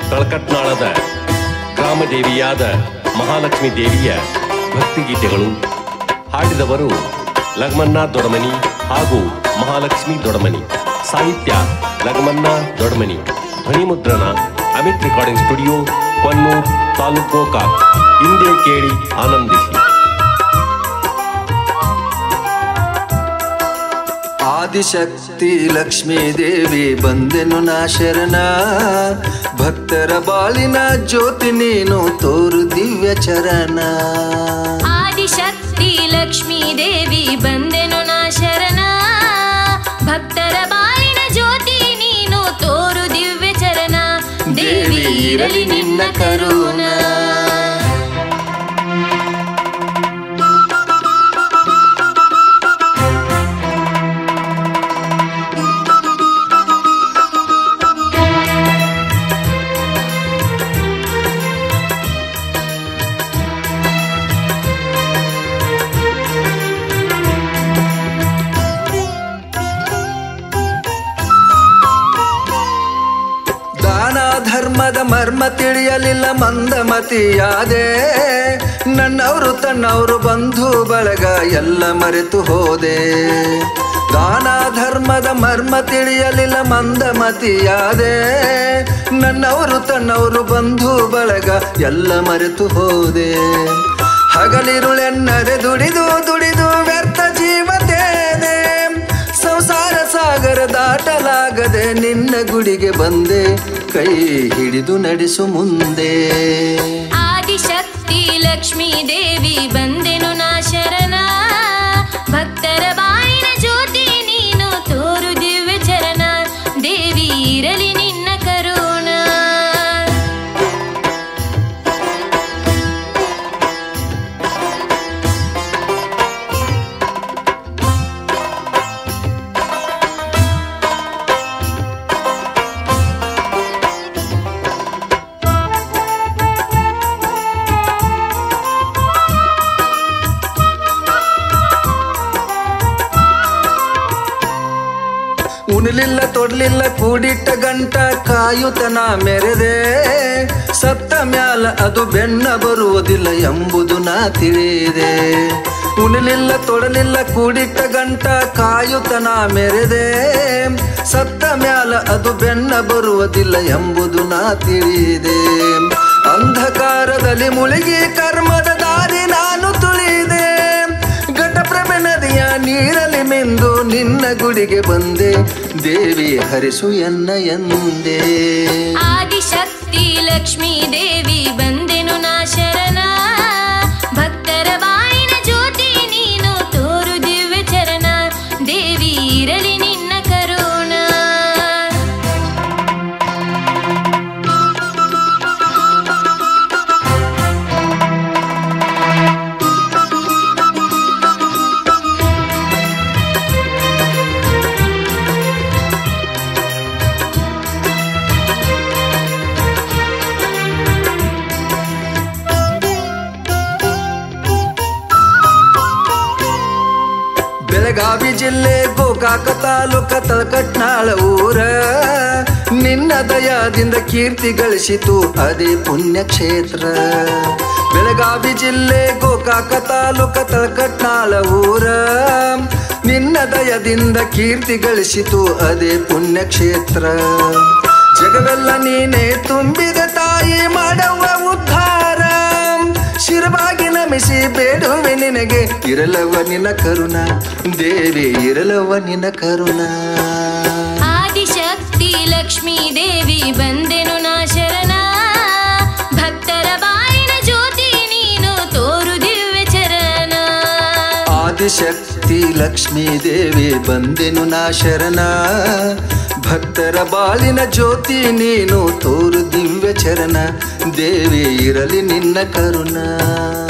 ತಳಕಟ್ನಾಳದ ಗ್ರಾಮದೇವಿಯಾದ ಮಹಾಲಕ್ಷ್ಮಿ ದೇವಿಯ ಭಕ್ತಿಗೀತೆಗಳು ಹಾಡಿದವರು ಲಗ್ಮನ್ನ ದೊಡಮನಿ ಹಾಗೂ ಮಹಾಲಕ್ಷ್ಮಿ ದೊಡಮನಿ ಸಾಹಿತ್ಯ ಲಗ್ಮನ್ನ ದೊಡಮನಿ ಧ್ವನಿ ಮುದ್ರಣ ಅಮಿತ್ ರೆಕಾರ್ಡಿಂಗ್ ಸ್ಟುಡಿಯೋ ಕೊನ್ನೂರ್ ತಾಲೂಕು ಗೋಕಾಕ್ ಹಿಂದೆ ಕೇಳಿ ಆನಂದಿಸಿ ಆದಿಶಕ್ತಿ ಲಕ್ಷ್ಮೀ ದೇವಿ ಬಂದೆನು ನಾ ಶರಣ ಭಕ್ತರ ಬಾಳಿನ ಜ್ಯೋತಿ ನೀನು ತೋರು ದಿವ್ಯ ಚರಣ ಆದಿಶಕ್ತಿ ಲಕ್ಷ್ಮೀ ದೇವಿ ಬಂದೆನು ನಾ ಶರಣ ಭಕ್ತರ ಬಾಳಿನ ಜ್ಯೋತಿ ನೀನು ತೋರು ದಿವ್ಯ ಚರಣ ದೇವಿ ಇರಲಿ ನಿನ್ನ ಕರುಣ ದಾನ ಧರ್ಮದ ಮರ್ಮ ತಿಳಿಯಲಿಲ್ಲ ಮಂದಮತಿಯಾದೆ ನನ್ನವರು ತನ್ನವರು ಬಂಧು ಬಳಗ ಎಲ್ಲ ಮರೆತು ಹೋದೆ ದಾನ ಧರ್ಮದ ಮರ್ಮ ತಿಳಿಯಲಿಲ್ಲ ಮಂದಮತಿಯಾದೆ ನನ್ನವರು ತನ್ನವರು ಬಂಧು ಬಳಗ ಎಲ್ಲ ಮರೆತು ಹೋದೆ ಹಗಲಿರುಳೆನ್ನರೆ ದುಡಿದು ದುಡಿದು ವ್ಯರ್ಥ ಜೀವತೇನೆ ಸಂಸಾರ ಸಾಗರ ದಾಟಲಾಗದೆ ನಿನ್ನ ಗುಡಿಗೆ ಬಂದೆ ಕೈ ಹಿಡಿದು ನಡೆಸು ಮುಂದೆ ಆದಿಶಕ್ತಿ ಲಕ್ಷ್ಮೀ ದೇವಿ ಬಂದೆನು ನಾ ಶರಣ ಭಕ್ತರ ಬಾಳಿನ ಜ್ಯೋತಿ ನೀನು ತೋರು ದಿವ್ಯ ಚರಣ ದೇವಿ ಇರಲಿ ನಿನ್ನ ಕರುಣ ಉಣಲಿಲ್ಲ ತೊಡ್ಲಿಲ್ಲ ಕೂಡಿಟ್ಟ ಗಂಟ ಕಾಯುತನ ಮೆರೆದೆ ಸತ್ತ ಮ್ಯಾಲ ಅದು ಬೆನ್ನ ಬರುವುದಿಲ್ಲ ಎಂಬುದು ನಾ ತಿಳಿದೆ ಉಣಲಿಲ್ಲ ತೊಡಲಿಲ್ಲ ಕೂಡಿಟ್ಟ ಗಂಟ ಕಾಯುತನ ಮೆರೆದೆ ಸತ್ತ ಮ್ಯಾಲ ಅದು ಬೆನ್ನ ಬರುವುದಿಲ್ಲ ಎಂಬುದು ನಾ ತಿಳಿದೆ ಅಂಧಕಾರದಲ್ಲಿ ಮುಳುಗಿ ಕರ್ಮದ ದಾರಿ ನಾನು ತುಳಿದೆ ಘಟಪ್ರಭೆ ನದಿಯ ನೀರಲ್ಲಿ ಮಿಂದು ನಿನ್ನ ಗುಡಿಗೆ ಬಂದೆ ದೇವಿ ಹರಿಸು ಎನ್ನ ಎಂದೆ ಆದಿಶಕ್ತಿ ಲಕ್ಷ್ಮೀ ದೇವಿ ಬಂದೆನು ನಾ ಶರಣ ಭಕ್ತರ ಬಾಳಿನ ಜ್ಯೋತಿ ನೀನು ತೋರು ದಿವ್ಯ ಚರಣ ದೇವಿ ಇರಲಿ ನಿನ್ನ ಕರುಣ ಬೆಳಗಾವಿ ಜಿಲ್ಲೆ ಗೋಕಾಕ ತಾಲೂಕ ತಳಕಟ್ನಾಳ ಊರ ನಿನ್ನ ದಯಾದಿಂದ ಕೀರ್ತಿ ಗಳಿಸಿತು ಅದೇ ಪುಣ್ಯ ಕ್ಷೇತ್ರ ಬೆಳಗಾವಿ ಜಿಲ್ಲೆ ಗೋಕಾಕ ತಾಲೂಕ ತಳಕಟ್ನಾಳ ಊರ ನಿನ್ನ ದಯದಿಂದ ಕೀರ್ತಿ ಗಳಿಸಿತು ಅದೇ ಪುಣ್ಯ ಕ್ಷೇತ್ರ ಜಗವೆಲ್ಲ ನೀನೇ ತುಂಬಿದ ತಾಯಿ ಮಾಡವ ಉದ್ಧಾರ ಶಿರವಾಗಿ ನಮಿಸಿ ಬೇಡುವೆ ನಿನಗೆ ಇರಲವ ನಿನ ಕರುಣ ದೇವಿ ಇರಲವ ನಿನ ಕರುಣ ಆದಿಶಕ್ತಿ ಲಕ್ಷ್ಮೀ ದೇವಿ ಬಂದೆನು ನಾ ಶರಣ ಭಕ್ತರ ಬಾಳಿನ ಜ್ಯೋತಿ ನೀನು ತೋರು ದಿವ್ಯ ಚರಣ ಆದಿಶಕ್ತಿ ಲಕ್ಷ್ಮೀ ದೇವಿ ಬಂದೆನು ನಾ ಶರಣ ಭಕ್ತರ ಬಾಳಿನ ಜ್ಯೋತಿ ನೀನು ತೋರು ದಿವ್ಯ ಚರಣ ದೇವಿ ಇರಲಿ ನಿನ್ನ ಕರುಣ